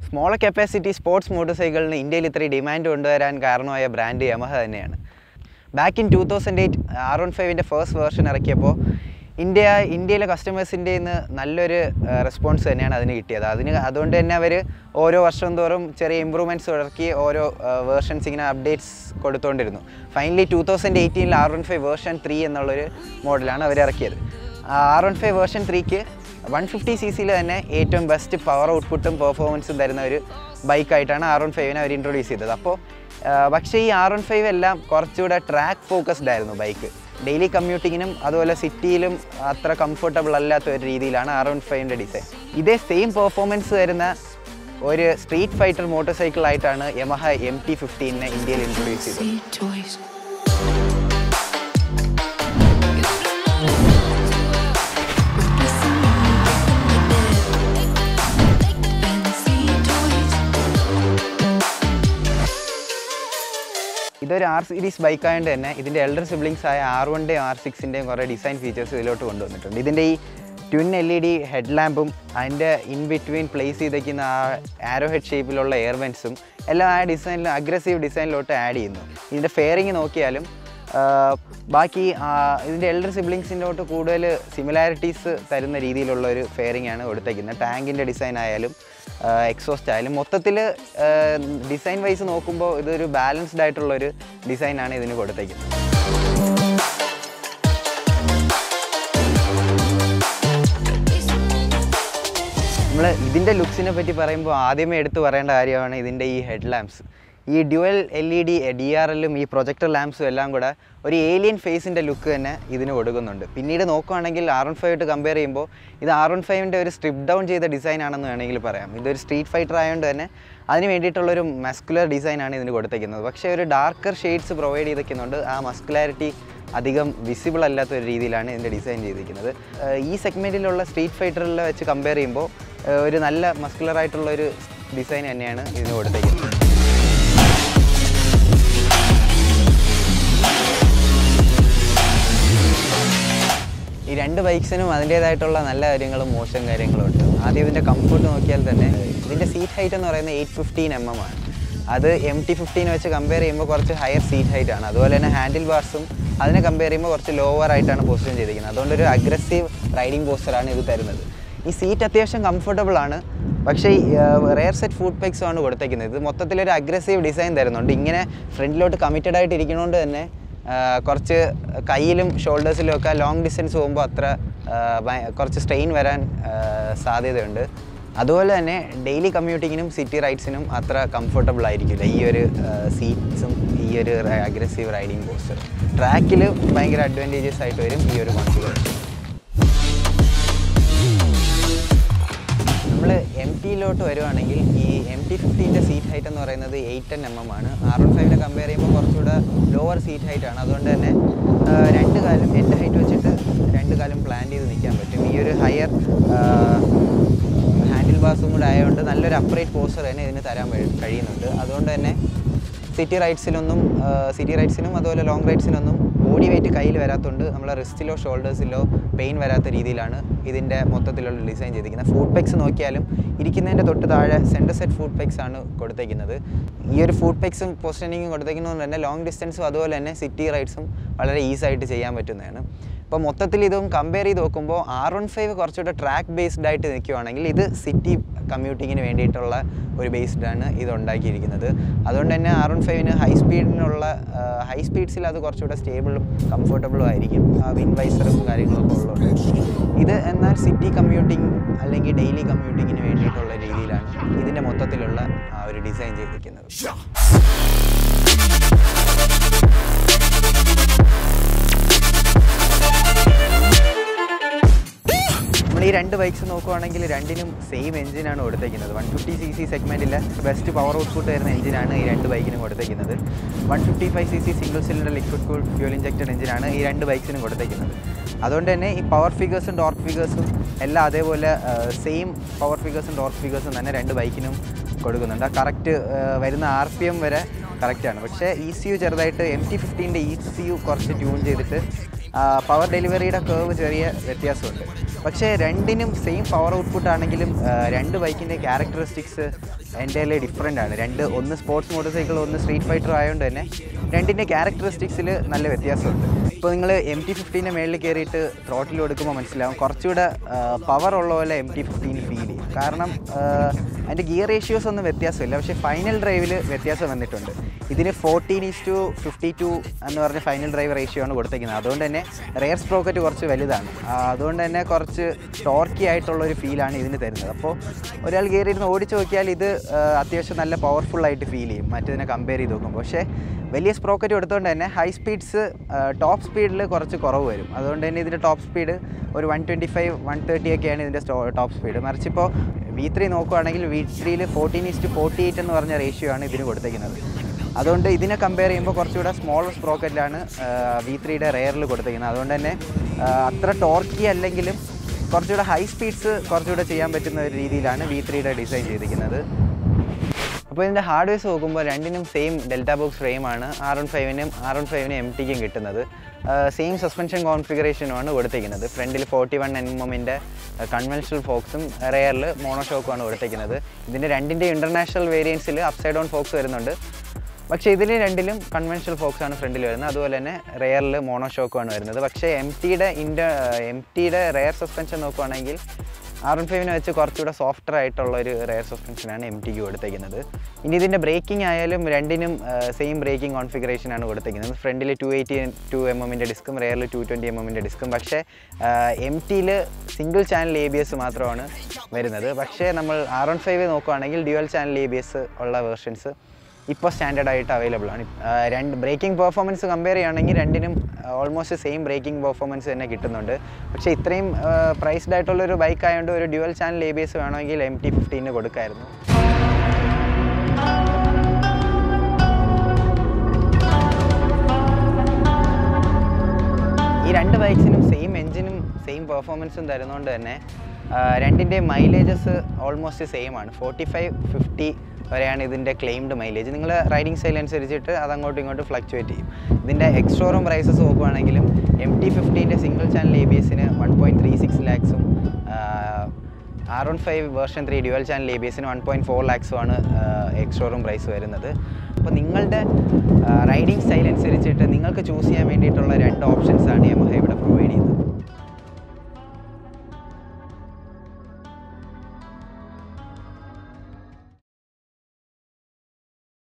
Small capacity sports motor സൈക്കിളിന് ഇന്ത്യയിൽ ഇത്രയും ഡിമാൻഡ് കൊണ്ടുവരാൻ കാരണമായ ബ്രാൻഡ് യമഹ തന്നെയാണ് back in two thousand eight R one ഫൈവിൻ്റെ ഫസ്റ്റ് വേർഷൻ ഇറക്കിയപ്പോൾ ഇന്ത്യ ഇന്ത്യയിലെ കസ്റ്റമേഴ്സിൻ്റെ നിന്ന് നല്ലൊരു റെസ്പോൺസ് തന്നെയാണ് അതിന് കിട്ടിയത് അതിന് അതുകൊണ്ട് തന്നെ അവർ ഓരോ വർഷം തോറും ചെറിയ ഇമ്പ്രൂവ്മെൻറ്റ്സ് ഇറക്കി ഓരോ വേർഷൻസ് ഇങ്ങനെ അപ്ഡേറ്റ്സ് കൊടുത്തുകൊണ്ടിരുന്നു ഫൈനലി ടൂ തൗസൻഡ് എയ്റ്റീനിൽ R one five version three എന്നുള്ളൊരു മോഡലാണ് അവർ ഇറക്കിയത് ആർ വൺ ഫൈവ് വേർഷൻ ത്രീക്ക് വൺ ഫിഫ്റ്റി സി സിയിൽ തന്നെ ഏറ്റവും ബെസ്റ്റ് പവർ ഔട്ട്പുട്ടും പെർഫോമൻസും തരുന്ന ഒരു ബൈക്കായിട്ടാണ് ആർ വൺ ഫൈവിനെ അവർ ഇൻട്രൊഡ്യൂസ് ചെയ്തത് അപ്പോൾ പക്ഷേ ഈ ആർ വൺ ഫൈവ് എല്ലാം കുറച്ചുകൂടെ ട്രാക്ക് ഫോക്കസ്ഡ് ആയിരുന്നു ബൈക്ക് ഡെയിലി കമ്മ്യൂട്ടിങ്ങിനും അതുപോലെ സിറ്റിയിലും അത്ര കംഫർട്ടബിൾ അല്ലാത്ത ഒരു രീതിയിലാണ് ആർ വൺ ഫൈവിൻ്റെ ഡിസൈൻ ഇതേ സെയിം പെർഫോമൻസ് വരുന്ന ഒരു സ്ട്രീറ്റ് ഫൈറ്റർ മോട്ടോർ സൈക്കിൾ ആയിട്ടാണ് യമഹ എം ടി ഫിഫ്റ്റീനെ ഇന്ത്യയിൽ ഇൻട്രൊഡ്യൂസ് ചെയ്തത് See toys. Fancy toys. ഇതൊരു ആർ സീരീസ് ബൈക്ക് ആയതുകൊണ്ട് തന്നെ ഇതിൻ്റെ എൽഡർ സിബ്ലിങ്സ് ആയ ആർ വണ്ടിൻ്റെയും ആർ സിക്സിൻ്റെയും കുറേ ഡിസൈൻ ഫീച്ചേഴ്സ് ഇതിലോട്ട് കൊണ്ടുവന്നിട്ടുണ്ട് ഇതിൻ്റെ ഈ twin L E D head ലാമ്പും അതിൻ്റെ ഇൻ ബിറ്റ്വീൻ പ്ലേസ് ചെയ്തേക്കുന്ന ആ ആരോ ഹെഡ് ഷേപ്പിലുള്ള എയർവെൻസും എല്ലാം ആ ഡിസൈനിൽ അഗ്രസീവ് ഡിസൈനിലോട്ട് ആഡ് ചെയ്യുന്നു ഇതിൻ്റെ ഫെയറിങ് നോക്കിയാലും ആ, ബാക്കി ആ, ഇതിൻ്റെ എൽഡർ സിബ്ലിങ്സിൻ്റെോട്ട് കൂടുതൽ സിമിലാരിറ്റീസ് തരുന്ന രീതിയിലുള്ള ഒരു ഫെയറിംഗ് ആണ് കൊടുത്തേക്കുന്നത് ടാങ്കിൻ്റെ ഡിസൈൻ ആയാലും എക്സോസ്റ്റ് ആയാലും മൊത്തത്തിൽ ഡിസൈൻ വൈസ് നോക്കുമ്പോൾ ഇതൊരു ബാലൻസ്ഡ് ആയിട്ടുള്ളൊരു ഡിസൈനാണ് ഇതിന് കൊടുത്തേക്കുന്നത് നമ്മൾ ഇതിൻ്റെ ലുക്സിനെ പറ്റി പറയുമ്പോൾ ആദ്യമേ എടുത്തു പറയേണ്ട കാര്യമാണ് ഇതിൻ്റെ ഈ ഹെഡ് ലാമ്പ്സ് ഈ dual L E D D R എല്ലും ഈ പ്രൊജക്ടർ ലാമ്പ്സും എല്ലാം കൂടെ ഒരു ഏലിയൻ ഫേസിൻ്റെ ലുക്ക് തന്നെ ഇതിന് കൊടുക്കുന്നുണ്ട് പിന്നീട് നോക്കുകയാണെങ്കിൽ ആർ വൺ ഫൈവ് ആയിട്ട് കമ്പയർ ചെയ്യുമ്പോൾ ഇത് ആർ വൺ ഫൈവിൻ്റെ ഒരു സ്ട്രിപ്പ് ഡൗൺ ചെയ്ത ഡിസൈൻ ആണെന്ന് വേണമെങ്കിൽ പറയാം ഇതൊരു സ്ട്രീറ്റ് ഫൈറ്റർ ആയതുകൊണ്ട് തന്നെ അതിന് വേണ്ടിയിട്ടുള്ളൊരു മസ്കുലർ ഡിസൈനാണ് ഇതിന് കൊടുത്തേക്കുന്നത് പക്ഷേ ഒരു ഡാർക്കർ ഷെയ്ഡ്സ് പ്രൊവൈഡ് ചെയ്തേക്കുന്നുണ്ട് ആ മസ്കുലാരിറ്റി അധികം വിസിബിൾ അല്ലാത്ത ഒരു രീതിയിലാണ് ഇതിൻ്റെ ഡിസൈൻ ചെയ്തിരിക്കുന്നത് ഏഹ് ഈ സെഗ്മെൻറ്റിലുള്ള സ്ട്രീറ്റ് ഫൈറ്ററിൽ വെച്ച് കമ്പയർ ചെയ്യുമ്പോൾ ഏഹ് ഒരു നല്ല മസ്കുലർ ആയിട്ടുള്ള ഒരു ഡിസൈൻ തന്നെയാണ് ഇതിന് കൊടുത്തേക്കുന്നത് ഈ രണ്ട് ബൈക്സിനും അതിൻ്റേതായിട്ടുള്ള നല്ല കാര്യങ്ങളും മോശം കാര്യങ്ങളും ഉണ്ട് ആദ്യം ഇതിൻ്റെ കംഫർട്ട് നോക്കിയാൽ തന്നെ ഇതിൻ്റെ സീറ്റ് ഹൈറ്റ് എന്ന് പറയുന്നത് എയ്റ്റ് ഫിഫ്റ്റീൻ എം എം ആണ് അത് എം ടി ഫിഫ്റ്റീൻ വെച്ച് കമ്പയർ ചെയ്യുമ്പോൾ കുറച്ച് ഹയർ സീറ്റ് ഹൈറ്റ് ആണ് അതുപോലെ തന്നെ ഹാൻഡിൽ ബാർസും അതിനെ കമ്പയർ ചെയ്യുമ്പോൾ കുറച്ച് ലോവർ ആയിട്ടാണ് പൊസിഷൻ ചെയ്തിരിക്കുന്നത് അതുകൊണ്ടൊരു അഗ്രസീവ് റൈഡിംഗ് പോസ്റ്ററാണ് ഇത് തരുന്നത് ഈ സീറ്റ് അത്യാവശ്യം കംഫർട്ടബിൾ ആണ് പക്ഷേ റെയർ സെറ്റ് ഫുഡ് പെക്സും ആണ് കൊടുത്തേക്കുന്നത് ഇത് മൊത്തത്തിലൊരു അഗ്രസീവ് ഡിസൈൻ തരുന്നുണ്ട് ഇങ്ങനെ ഫ്രണ്ടിലോട്ട് കമ്മിറ്റഡ് ആയിട്ട് ഇരിക്കുന്നതുകൊണ്ട് തന്നെ ആ, കുറച്ച് കയ്യിലും ഷോൾഡേഴ്സിലും ഒക്കെ ലോങ് ഡിസ്റ്റൻസ് പോകുമ്പോൾ അത്ര ആ, ഭയ- കുറച്ച് സ്ട്രെയിൻ വരാൻ ആ, സാധ്യതയുണ്ട് അതുപോലെ തന്നെ ഡെയിലി കമ്മ്യൂട്ടിങ്ങിനും സിറ്റി റൈഡ്സിനും അത്ര കംഫർട്ടബിൾ ആയിരിക്കില്ല ഈ ഒരു സീറ്റ്സും ഈ ഒരു അഗ്രസീവ് റൈഡിങ് പോസ്റ്റർ ട്രാക്കിൽ ഭയങ്കര അഡ്വാൻറ്റേജസ് ആയിട്ട് വരും ഈ ഒരു കോൺഫിഗറേഷൻ നമ്മൾ എം ടിയിലോട്ട് വരുവാണെങ്കിൽ ഈ എം ടി ഫിഫ്റ്റീൻ്റെ സീറ്റ് ഹൈറ്റ് എന്ന് പറയുന്നത് എയ്റ്റ് ടെൻ എം എം ആണ് ആർ വൺ ഫൈവിനെ കമ്പയർ ചെയ്യുമ്പോൾ കുറച്ചുകൂടെ ലോവർ സീറ്റ് ഹൈറ്റ് ആണ് അതുകൊണ്ട് തന്നെ ആ, രണ്ട് കാലം എൻ്റെ ഹൈറ്റ് വെച്ചിട്ട് രണ്ട് കാലം പ്ലാൻ ചെയ്ത് നിൽക്കാൻ പറ്റും ഈ ഒരു ഹയർ ഹാൻഡിൽ ബാസും കൂടെ ആയതുകൊണ്ട് നല്ലൊരു അപ്രൈറ്റ് പോസ്റ്റർ തന്നെ ഇതിന് തരാൻ കഴി- കഴിയുന്നുണ്ട് അതുകൊണ്ട് തന്നെ സിറ്റി റൈഡ്സിലൊന്നും സിറ്റി റൈഡ്സിനും അതുപോലെ ലോങ് റൈഡ്സിനൊന്നും ബോഡി വെയിറ്റ് കയ്യിൽ വരാത്തതുകൊണ്ട് നമ്മളെ റിസ്റ്റിലോ ഷോൾഡേഴ്സിലോ പെയിൻ വരാത്ത രീതിയിലാണ് ഇതിൻ്റെ മൊത്തത്തിലുള്ള ഡിസൈൻ ചെയ്തിരിക്കുന്നത് ഫുഡ് പെക്സ് നോക്കിയാലും ഇരിക്കുന്നതിൻ്റെ തൊട്ട് താഴെ സെൻറ്റർ സെറ്റ് ഫുഡ് പെക്സ് ആണ് കൊടുത്തേക്കുന്നത് ഈ ഒരു ഫുഡ് പെക്സും പൊസിഷനിങ്ങും കൊടുത്തേക്കുന്നതുകൊണ്ട് തന്നെ ലോങ് ഡിസ്റ്റൻസും അതുപോലെ തന്നെ സിറ്റി റൈഡ്സും വളരെ ഈസി ആയിട്ട് ചെയ്യാൻ പറ്റുന്നതാണ് ഇപ്പോൾ മൊത്തത്തിൽ ഇതും കമ്പയർ ചെയ്ത് നോക്കുമ്പോൾ ആർ വൺ ഫൈവ് കുറച്ചുകൂടെ ട്രാക്ക് ബേസ്ഡ് ആയിട്ട് നിൽക്കുവാണെങ്കിൽ ഇത് സിറ്റി കമ്മ്യൂട്ടിങ്ങിന് വേണ്ടിയിട്ടുള്ള ഒരു ബേസ്ഡ് ആണ് ഇത് ഉണ്ടാക്കിയിരിക്കുന്നത് അതുകൊണ്ട് തന്നെ ആർ വൺ ഫൈവിന് ഹൈ സ്പീഡിനുള്ള ഹൈ സ്പീഡ്സിൽ അത് കുറച്ചുകൂടെ സ്റ്റേബിളും കംഫർട്ടബിളും ആയിരിക്കും വിൻ വൈസറും കാര്യങ്ങളൊക്കെ ഉള്ളതുകൊണ്ട് ഇത് എന്നാൽ സിറ്റി കമ്മ്യൂട്ടിങ് അല്ലെങ്കിൽ ഡെയിലി കമ്മ്യൂട്ടിങ്ങിന് വേണ്ടിയിട്ടുള്ള രീതിയിലാണ് ഇതിൻ്റെ മൊത്തത്തിലുള്ള ആ ഒരു ഡിസൈൻ ചെയ്തിരിക്കുന്നത് നമ്മൾ ഈ രണ്ട് ബൈക്സ് നോക്കുവാണെങ്കിൽ രണ്ടിനും സെയിം എഞ്ചിനാണ് കൊടുത്തേക്കുന്നത് വൺ ഫിഫ്റ്റി സി സി സെഗ്മെൻറ്റിലെ ബെസ്റ്റ് പവർ ഔട്ട്പുട്ട് വരുന്ന എഞ്ചിനാണ് ഈ രണ്ട് ബൈക്കിനും കൊടുത്തേക്കുന്നത് one fifty five C C single cylinder liquid cool fuel injected എഞ്ചിനാണ് ഈ രണ്ട് ബൈക്സിനും കൊടുത്തേക്കുന്നത് അതുകൊണ്ട് തന്നെ ഈ പവർ ഫിഗേഴ്സും ഡോർക്ക് ഫിഗേഴ്സും എല്ലാം അതേപോലെ സെയിം പവർ ഫിഗേഴ്സും ഡോർക്ക് ഫിഗേഴ്സും തന്നെ രണ്ട് ബൈക്കിനും കൊടുക്കുന്നുണ്ട് ആ കറക്റ്റ് വരുന്ന ആർ പി എം വരെ കറക്റ്റാണ് പക്ഷേ ഇ സി യു ചെറുതായിട്ട് എം ടി ഫിഫ്റ്റീൻ്റെ ഇ സി യു കുറച്ച് ട്യൂൺ ചെയ്തിട്ട് പവർ ഡെലിവറിയുടെ കേവ് ചെറിയ വ്യത്യാസമുണ്ട് പക്ഷേ രണ്ടിനും സെയിം പവർ ഔട്ട്പുട്ട് ആണെങ്കിലും ആ, രണ്ട് ബൈക്കിൻ്റെ ക്യാരക്ടറിസ്റ്റിക്സ് എൻ്റെ ഡിഫറെൻ്റ് ആണ് രണ്ട് ഒന്ന് സ്പോർട്സ് മോട്ടോർ സൈക്കിൾ ഒന്ന് സ്ട്രീറ്റ് ഫൈറ്റർ ആയതുകൊണ്ട് തന്നെ രണ്ടിൻ്റെ ക്യാരക്ടറിസ്റ്റിക്സിൽ നല്ല വ്യത്യാസമുണ്ട് ഇപ്പോൾ നിങ്ങൾ എം ടി ഫിഫ്റ്റീൻ്റെ മേളിൽ കയറിയിട്ട് ത്രോട്ടിൽ കൊടുക്കുമ്പോൾ മനസ്സിലാവും കുറച്ചുകൂടെ പവർ ഉള്ള പോലെ എം ടി ഫിഫ്റ്റീൻ ഫീൽ ചെയ്യും കാരണം ആ, അതിൻ്റെ ഗിയർ റേഷ്യോസ് ഒന്നും വ്യത്യാസമില്ല പക്ഷേ ഫൈനൽ ഡ്രൈവിൽ വ്യത്യാസം വന്നിട്ടുണ്ട് ഇതിന് fourteen is to fifty two എന്ന് പറഞ്ഞ ഫൈനൽ ഡ്രൈവ് റേഷ്യോ ആണ് കൊടുത്തേക്കുന്നത് അതുകൊണ്ട് തന്നെ റെയർ സ്പ്രോക്കറ്റ് കുറച്ച് വലുതാണ് ആ, അതുകൊണ്ട് തന്നെ കുറച്ച് ടോർക്കി ആയിട്ടുള്ള ഒരു ഫീലാണ് ഇതിന് തരുന്നത് അപ്പോൾ ഒരാൾ കയറി ഇരുന്ന് ഓടിച്ച് നോക്കിയാൽ ഇത് ആ, അത്യാവശ്യം നല്ല പവർഫുൾ ആയിട്ട് ഫീൽ ചെയ്യും മറ്റേതിനെ കമ്പയർ ചെയ്ത് നോക്കുമ്പോൾ പക്ഷേ വലിയ സ്പ്രോക്കറ്റ് കൊടുത്തുകൊണ്ട് തന്നെ ഹൈ സ്പീഡ്സ് ടോപ്പ് സ്പീഡിൽ കുറച്ച് കുറവ് വരും അതുകൊണ്ട് തന്നെ ഇതിൻ്റെ ടോപ്പ് സ്പീഡ് ഒരു one twenty five one thirty ഒക്കെയാണ് ഇതിൻ്റെ ടോപ്പ് സ്പീഡ് മറിച്ചിപ്പോൾ വി ത്രീ നോക്കുവാണെങ്കിൽ വി ത്രീയിൽ ഫോർട്ടീൻ ഈസ്റ്റ് ഫോർട്ടി എയ്റ്റ് എന്ന് പറഞ്ഞ റേഷ്യോ ആണ് ഇതിന് കൊടുത്തേക്കുന്നത് അതുകൊണ്ട് ഇതിനെ കമ്പയർ ചെയ്യുമ്പോൾ കുറച്ചുകൂടെ സ്മോളർ സ്പ്രോക്കറ്റിലാണ് വി ത്രീയുടെ റെയറിൽ കൊടുത്തേക്കുന്നത് അതുകൊണ്ട് തന്നെ ആ, അത്ര ടോർക്കി അല്ലെങ്കിലും കുറച്ചുകൂടെ ഹൈ സ്പീഡ്സ് കുറച്ചുകൂടെ ചെയ്യാൻ പറ്റുന്ന ഒരു രീതിയിലാണ് വി ത്രീയുടെ ഡിസൈൻ ചെയ്തിരിക്കുന്നത് അപ്പോൾ ഇതിൻ്റെ ഹാർഡ്വെയർസ് നോക്കുമ്പോൾ രണ്ടിനും സെയിം ഡെൽറ്റ ബോക്സ് ഫ്രെയിമാണ് ആർ വൺ ഫൈവിനും ആർ വൺ ഫൈവിനും എം ടിക്കും കിട്ടുന്നത് സെയിം സസ്പെൻഷൻ കോൺഫിഗറേഷനുമാണ് കൊടുത്തിരിക്കുന്നത് ഫ്രണ്ടിൽ ഫോർട്ടി വൺ എം എമ്മിൻ്റെ കൺവെൻഷണൽ ഫോക്സും റെയറിൽ മോണോഷോക്കുമാണ് കൊടുത്തിരിക്കുന്നത് ഇതിൻ്റെ രണ്ടിൻ്റെ ഇൻ്റർനാഷണൽ വേരിയൻസിൽ അപ്സൈഡ് ഡൗൺ ഫോക്സ് വരുന്നുണ്ട് പക്ഷേ ഇതിൽ രണ്ടിലും കൺവെൻഷണൽ ഫോക്സ് ആണ് ഫ്രണ്ടിൽ വരുന്നത് അതുപോലെ തന്നെ റെയറിൽ മോണോഷോക്കുമാണ് വരുന്നത് പക്ഷേ എം ടിയുടെ ഇൻ്റ എം ടിയുടെ റെയർ സസ്പെൻഷൻ നോക്കുവാണെങ്കിൽ ആർ എൻ ഫൈവിനെ വെച്ച് കുറച്ചുകൂടെ സോഫ്റ്റർ ആയിട്ടുള്ള ഒരു റെയർ സസ്പെൻഷനാണ് എം ടിക്ക് കൊടുത്തേക്കുന്നത് ഇനി ഇതിൻ്റെ ബ്രേക്കിംഗ് ആയാലും രണ്ടിനും സെയിം ബ്രേക്കിംഗ് കോൺഫിഗറേഷനാണ് കൊടുത്തേക്കുന്നത് ഫ്രണ്ടിൽ ടു എയ്റ്റി ടു എം എമ്മിൻ്റെ ഡിസ്കും റെയറിൽ ടു ട്വൻറ്റി എം എമ്മിൻ്റെ ഡിസ്കും പക്ഷേ എം ടിയിൽ single channel A B S മാത്രമാണ് വരുന്നത് പക്ഷേ നമ്മൾ ആർ വൺ ഫൈവ് നോക്കുവാണെങ്കിൽ dual channel A B S ഉള്ള വേർഷൻസ് ഇപ്പോൾ സ്റ്റാൻഡേർഡ് ആയിട്ട് അവൈലബിൾ ആണ് ആ, രണ്ട് ബ്രേക്കിംഗ് പെർഫോമൻസ് കമ്പയർ ചെയ്യുകയാണെങ്കിൽ രണ്ടിനും ഓൾമോസ്റ്റ് സെയിം ബ്രേക്കിംഗ് പെർഫോമൻസ് തന്നെ കിട്ടുന്നുണ്ട് പക്ഷേ ഇത്രയും പ്രൈസ്ഡ് ആയിട്ടുള്ളൊരു ബൈക്ക് ആയതുകൊണ്ട് ഒരു dual channel A B S വേണമെങ്കിൽ എം ടി ഫിഫ്റ്റീന് കൊടുക്കായിരുന്നു ഈ രണ്ട് ബൈക്സിനും സെയിം എഞ്ചിനും സെയിം പെർഫോമൻസും തരുന്നതുകൊണ്ട് തന്നെ ആ, രണ്ടിൻ്റെ മൈലേജസ് ഓൾമോസ്റ്റ് സെയിം ആണ് ഫോർട്ടി ഫൈവ് ഫിഫ്റ്റി വരെയാണ് ഇതിൻ്റെ ക്ലെയിംഡ് മൈലേജ് നിങ്ങൾ റൈഡിങ് സ്റ്റൈൽ അനുസരിച്ചിട്ട് അത് അങ്ങോട്ടും ഇങ്ങോട്ടും ഫ്ലക്ച്വേറ്റ് ചെയ്യും ഇതിൻ്റെ എക്സ്ട്രോറും പ്രൈസസ് നോക്കുവാണെങ്കിലും എം ടി ഫിഫ്റ്റീൻ്റെ സിംഗിൾ ചാനൽ എ ബി എസിന് വൺ പോയിൻറ്റ് ത്രീ സിക്സ് ലാക്സും R one five version three dual channel A B എസിന് വൺ പോയിൻറ്റ് ഫോർ ലാക്സുമാണ് എക്സ്ട്രോറും പ്രൈസ് വരുന്നത് അപ്പോൾ നിങ്ങളുടെ റൈഡിങ് സ്റ്റൈൽ അനുസരിച്ചിട്ട് നിങ്ങൾക്ക് ചൂസ് ചെയ്യാൻ വേണ്ടിയിട്ടുള്ള രണ്ട് ഓപ്ഷൻസാണ് യമഹ ഇവിടെ പ്രൊവൈഡ് ചെയ്യുന്നത്